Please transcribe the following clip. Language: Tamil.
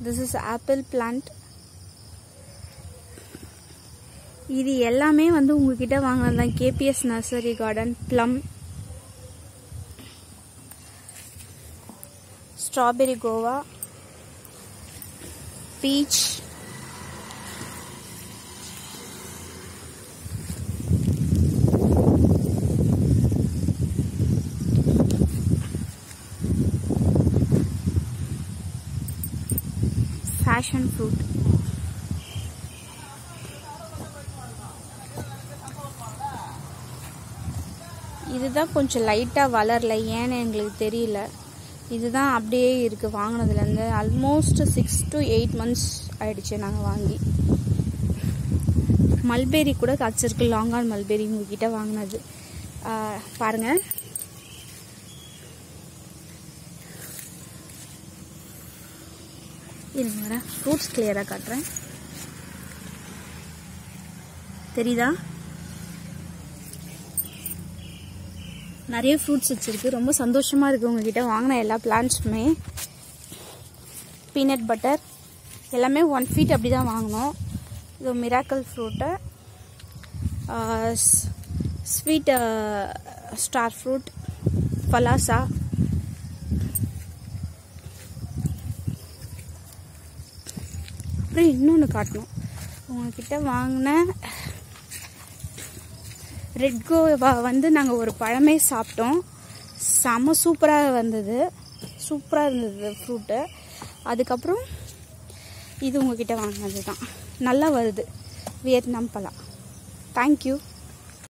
திஸ் இஸ் ஆப்பிள் பிளான்ட் இது எல்லாமே வந்து உங்ககிட்ட வாங்கினது தான் KPS nursery garden plum strawberry guava peach passion fruit இதுதான் கொஞ்சம் லைட்டாக வளரல ஏன்னு எங்களுக்கு தெரியல இதுதான் அப்படியே இருக்குது வாங்கினதுலேருந்து almost six to eight months ஆயிடுச்சு நாங்கள் வாங்கி மல்பெரி கூட காய்ச்சிருக்கு லாங்கான் மல்பெரி உங்ககிட்ட வாங்கினது ஆஹ் பாருங்க இருங்க வரேன் ஃப்ரூட்ஸ் கிளியராக காட்டுறேன் தெரியுதா நிறைய ஃப்ரூட்ஸ் வச்சிருக்கு ரொம்ப சந்தோஷமா இருக்கு உங்ககிட்ட வாங்கின எல்லா பிளான்ட்ஸுமே பீனட் பட்டர் எல்லாமே ஒன் ஃபீட் அப்படி தான் வாங்கினோம் இது miracle fruit sweet star fruit பலாசா அப்புறம் இன்னொன்று காட்டணும் உங்ககிட்ட வாங்கின ரெட் கோவா வந்து நாங்கள் ஒரு பழமே சாப்பிட்டோம் செம சூப்பராக வந்தது சூப்பராக இருந்தது ஃப்ரூட்டு அதுக்கப்புறம் இது உங்ககிட்ட வாங்கினது தான் நல்லா வருது வியட்நாம் பழம் தேங்க்யூ